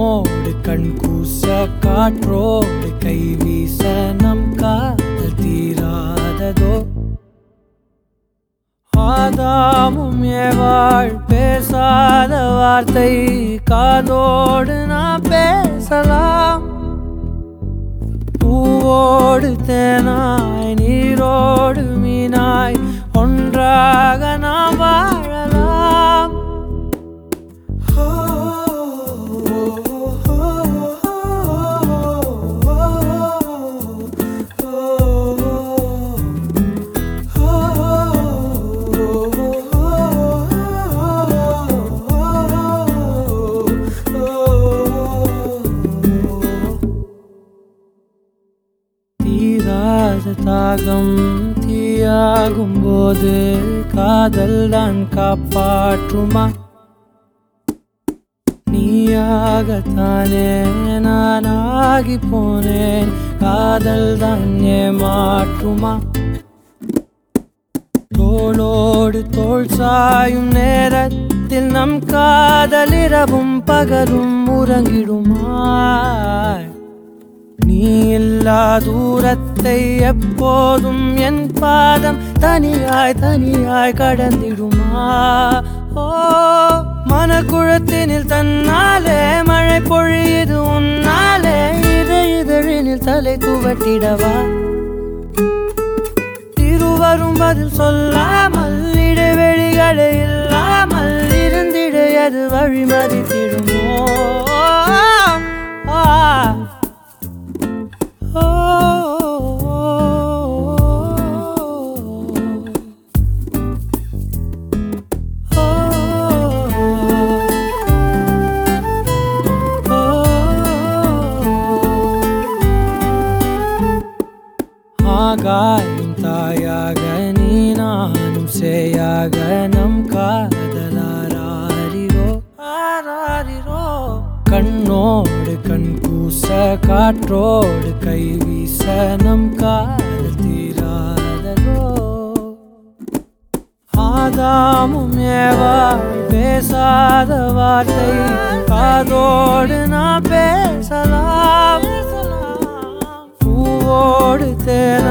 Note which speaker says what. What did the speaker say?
Speaker 1: கண்ணோடு கண் கூச காற்றோடு கை வீச நம் காதல் தீராததோ ஆதாமும் ஏவாள் பேசாத வார்த்தை காதோடு நான் பேசலாம் பூவோடு தேனாய் நீரோடு மீனாய் ஒன்றாக நாம் வாழலாம் தீராத தாகம் தீயாகும் போது காதல் தான் காப்பாற்றுமா நீயாகத்தானே நானாகி போனேன் காதல் தான் ஏமாற்றுமா தோளோடு தோள் சாயும் நேரத்தில் நம் காதல் இரவும் பகலும் உறங்கிடுமாய் நீ இல்லா தூரத்தை எப்போதும் என் பாதம் தனியாய் தனியாய் கடந்திடுமா ஓ மனக்குழத்தினில் தன்னாலே மழை பொழியுது உன்னாலே இதை இதழினில் தலை துவட்டிடவா இருவரும் பதில் சொல்லாமல் இடைவெளிகளை இல்லாமல் இருந்திட அது வழிமறித்திடுமோ ஆ ஆகாயும் தாயாக நீ நானும் சேயாக நம் காதலாரிரோ ஆராரிரோ கண்ணோடு கண் கூச காற்றோடு கை வீச நம் காதல் தீராததோ ஆதாமும் ஏவா பேசாத வார்த்தை காதோடு நான் பேசலாம் பூவோடு தேர